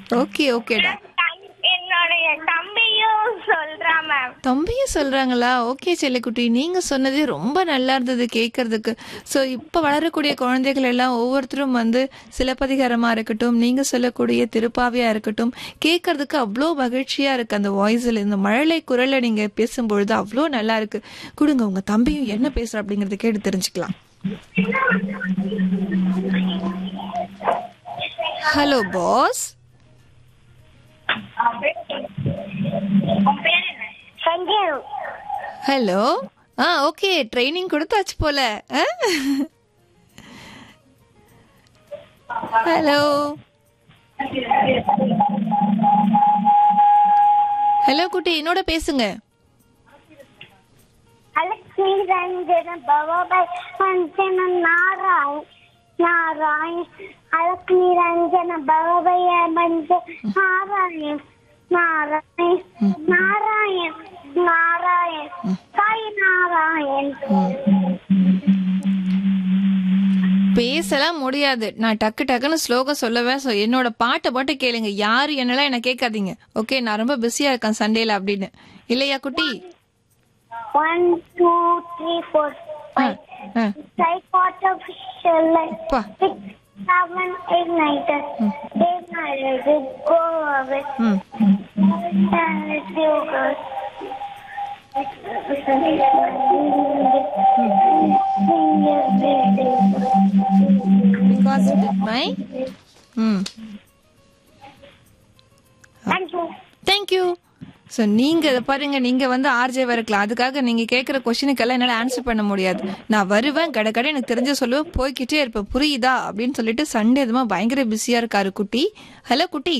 Okay ஓகேடா தம்- என்னுடைய தம்பியும் சொல்றான் மேம் தம்பியும் சொல்றாங்களா ஓகே செல்லக்குட்டி நீங்க சொன்னது ரொம்ப நல்லா இருந்தது கேட்கறதுக்கு ஸோ இப்போ வளரக்கூடிய குழந்தைகள் எல்லாம் ஒவ்வொருத்தரும் வந்து சிலப்பதிகாரமா இருக்கட்டும் நீங்க சொல்லக்கூடிய திருப்பாவியா இருக்கட்டும் கேட்கறதுக்கு அவ்வளோ மகிழ்ச்சியா இருக்கு அந்த வாய்ஸில் இந்த மழலை குரல்ல நீங்க பேசும்பொழுது அவ்வளோ நல்லா இருக்கு கொடுங்க உங்க தம்பியும் என்ன பேசுற அப்படிங்கறத கேட்டு தெரிஞ்சுக்கலாம் hello boss Sanjeev hello ah okay training கொடுத்தாச்சு போல ஹலோ ஹலோ குட்டி என்னோட பேசுங்க அலக்ஷ்மி ரஞ்சன பவபாய் வஞ்சன நாராயண் நாராயண் அலக்ஷ்மி ரஞ்சன பவபய மஞ்ச நாராயண் நாராயண் நாராயண் நாராயண் சாய் நாராயண் பேசலாம் முடியாது நான் டக்கு டக்குன்னு ஸ்லோகம் சொல்லவே so என்னோட பாட்டை பாட்டு கேளுங்க யாரு என்னெல்லாம் என்ன கேட்காதீங்க ஓகே நான் ரொம்ப பிஸியா இருக்கேன் சண்டேல அப்படின்னு இல்லையா குட்டி ஒன் டூ த்ரீ ஃபோர் ஆ, ஆ. Psychotic அப்பா. six, seven, eight, nine, ten. Eight, nine, eight, go away. ம் Ten, eight, you go. Because my hmm Thank you. Thank you so நீங்க இதை பாருங்க நீங்க வந்து ஆர்ஜேவா இருக்கலாம் அதுக்காக நீங்க கேட்குற கொஸ்டினுக்கெல்லாம் என்னால ஆன்சர் பண்ண முடியாது நான் வருவேன் கடை கடை எனக்கு தெரிஞ்ச சொல்லுவேன் போய்க்கிட்டே இருப்பேன் புரியுதா அப்படின்னு சொல்லிட்டு சண்டே எதுமா பயங்கர பிஸியா இருக்காரு குட்டி ஹலோ குட்டி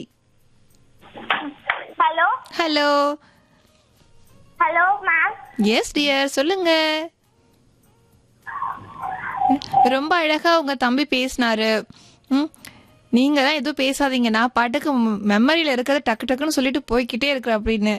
Hello? Hello Hello, ma'am. Yes dear சொல்லுங்க ரொம்ப அழகா உங்க தம்பி பேசினாரு ம் நீங்க தான் எதுவும் பேசாதீங்க நான் பாட்டுக்கு மெமரியில இருக்கிறத டக்கு டக்குன்னு சொல்லிட்டு போய்க்கிட்டே இருக்கிறேன் அப்படின்னு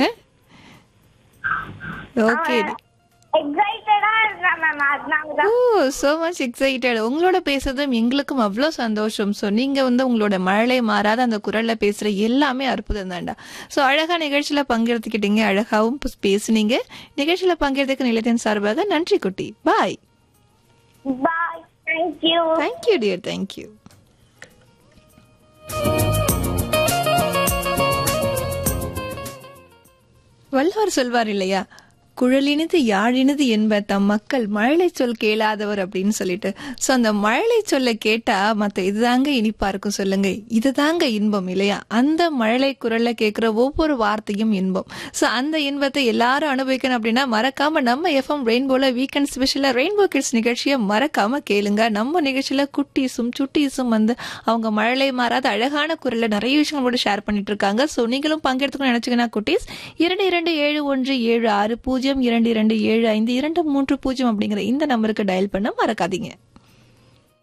ஓகே Excited ஆ இருக்கேன் ma'am. அதனால தான். ஓ so மச் எக்ஸைட்டட் உங்களோட பேசுறதும் எங்களுக்கும் அவ்வளோ சந்தோஷம் ஸோ நீங்க வந்து உங்களோட மழலை மாறாத அந்த குரல்ல பேசுற எல்லாமே அற்புதம் தான்டா ஸோ அழகா நிகழ்ச்சியில பங்கெடுத்துக்கிட்டீங்க அழகாவும் பு- பேசுனீங்க நிகழ்ச்சியில பங்கெடுத்துக்க நிலையத்தின் சார்பாக நன்றி குட்டி bye Bye. Thank you. Thank you dear thank you Valluvar சொல்வார் இல்லையா குழலினது யாழினது என்ப தம் மக்கள் மழலை சொல் கேளாதவர் அப்படின்னு சொல்லிட்டு சோ அந்த மழலை சொல்ல கேட்டா மத்த இதுதாங்க இனிப்பா இருக்கும் சொல்லுங்க இதுதாங்க இன்பம் இல்லையா அந்த மழலை குரல்ல கேட்கிற ஒவ்வொரு வார்த்தையும் இன்பம் சோ அந்த இன்பத்தை எல்லாரும் அனுபவிக்கணும் அப்படின்னா மறக்காம நம்ம எஃப்எம் ரெயின்போல வீக்கெண்ட் ஸ்பெஷலா ரெயின்போ கிட்ஸ் நிகழ்ச்சியை மறக்காம கேளுங்க நம்ம நிகழ்ச்சியில குட்டீஸும் சுட்டீஸும் வந்து அவங்க மழலை மாறாத அழகான குரல்ல நிறைய விஷயங்களோட ஷேர் பண்ணிட்டு இருக்காங்க சோ நீங்களும் பங்கெடுத்துக்கணும் நினைச்சீங்கன்னா குட்டீஸ் இரண்டு இரண்டு ஏழு ஒன்று ஏழு ஆறு பூஜ்ஜியம் இரண்டு இரண்டு ஏழு ஐந்து இரண்டு மூன்று பூஜ்ஜியம் அப்படிங்கிற இந்த நம்பருக்கு டயல் பண்ண மறக்காதீங்க